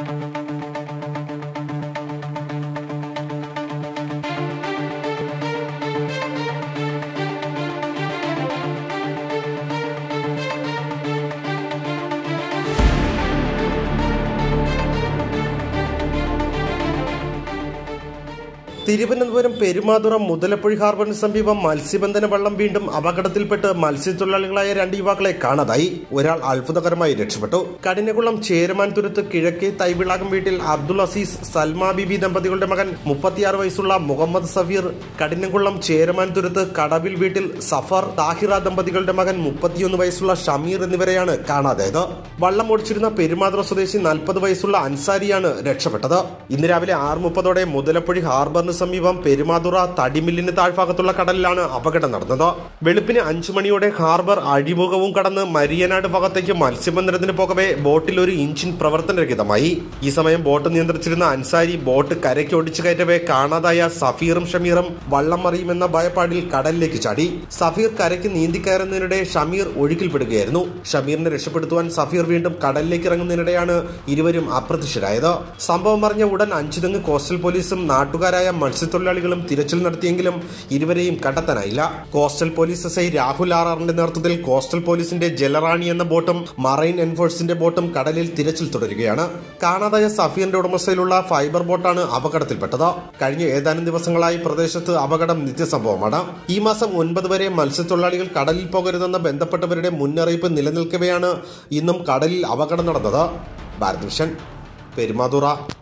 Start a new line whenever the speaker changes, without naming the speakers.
തിരുവനന്തപുരം പെരുമാതുറ മുതലപ്പുഴി ഹാർബറിന് സമീപം മത്സ്യബന്ധന വള്ളം വീണ്ടും അപകടത്തിൽപ്പെട്ട് മത്സ്യത്തൊഴിലാളികളായ രണ്ട് യുവാക്കളെ കാണാതായി ഒരാൾ അത്ഭുതകരമായി രക്ഷപ്പെട്ടു കഠിനകുളം ചേരമാൻ തുരുത്ത് കിഴക്കേ തൈവിളാകം വീട്ടിൽ അബ്ദുൾ അസീസ് സൽമാ ബിബി ദമ്പതികളുടെ മകൻ മുപ്പത്തിയാറ് വയസ്സുള്ള മുഹമ്മദ് സഫീർ കഠിനകുളം ചേരമാൻ തുരുത്ത് കടവിൽ വീട്ടിൽ സഫർ താഹിറ ദമ്പതികളുടെ മകൻ മുപ്പത്തിയൊന്ന് വയസ്സുള്ള ഷമീർ എന്നിവരെയാണ് കാണാതായത് വള്ളം ഓടിച്ചിരുന്ന പെരുമാതുറ സ്വദേശി നാൽപ്പത് വയസ്സുള്ള അൻസാരിയാണ് രക്ഷപ്പെട്ടത് ഇന്ന് രാവിലെ ആറ് മുപ്പതോടെ മുതലപ്പുഴി ഹാർബറിന് സമീപം പെരുമാതുറ തടിമില്ലിന് താഴ്ഭാഗത്തുള്ള കടലിലാണ് അപകടം നടന്നത് വെളുപ്പിന് അഞ്ചു മണിയോടെ ഹാർബർ അഴിമുഖവും കടന്ന് മരിയനാട് ഭാഗത്തേക്ക് മത്സ്യബന്ധനത്തിന് പോകവെ ബോട്ടിൽ ഒരു ഇഞ്ചിൻ പ്രവർത്തനരഹിതമായി ഈ സമയം ബോട്ട് നിയന്ത്രിച്ചിരുന്ന അൻസാരി ബോട്ട് കരയ്ക്ക് ഒടിച്ചു കയറ്റവേ കാണാതായ സഫീറും ഷമീറും വള്ളം മറിയുമെന്ന ഭയപ്പാടിൽ കടലിലേക്ക് ചാടി സഫീർ കരയ്ക്ക് നീന്തി കയറുന്നതിനിടെ ഷമീർ ഒഴുക്കിൽപ്പെടുകയായിരുന്നു ഷമീറിനെ രക്ഷപ്പെടുത്തുവാൻ സഫീർ വീണ്ടും കടലിലേക്ക് ഇറങ്ങുന്നതിനിടെയാണ് ഇരുവരും അപ്രത്യക്ഷരായത് സംഭവം അറിഞ്ഞ ഉടൻ അഞ്ചുതെങ്ങ് കോസ്റ്റൽ പോലീസും നാട്ടുകാരായ മത്സ്യത്തൊഴിലാളികളും തിരച്ചിൽ നടത്തിയെങ്കിലും ഇരുവരെയും കണ്ടെത്താനായില്ല coastal police S I Rahul R ആറിന്റെ നേതൃത്വത്തിൽ കോസ്റ്റൽ പോലീസിന്റെ ജലറാണി എന്ന ബോട്ടും മറൈൻ എൻഫോഴ്സിന്റെ ബോട്ടും കടലിൽ തിരച്ചിൽ തുടരുകയാണ് കാണാതായ സഫീറിന്റെ ഉടമസ്ഥയിലുള്ള ഫൈബർ ബോട്ടാണ് അപകടത്തിൽപ്പെട്ടത് കഴിഞ്ഞ ഏതാനും ദിവസങ്ങളായി പ്രദേശത്ത് അപകടം നിത്യസംഭവമാണ് ഈ മാസം ഒൻപത് വരെ മത്സ്യത്തൊഴിലാളികൾ കടലിൽ പോകരുതെന്ന ബന്ധപ്പെട്ടവരുടെ മുന്നറിയിപ്പ് നിലനിൽക്കവെയാണ് ഇന്നും കടലിൽ അപകടം നടന്നത് ഭാരത് വിഷൻ പെരുമാതുറ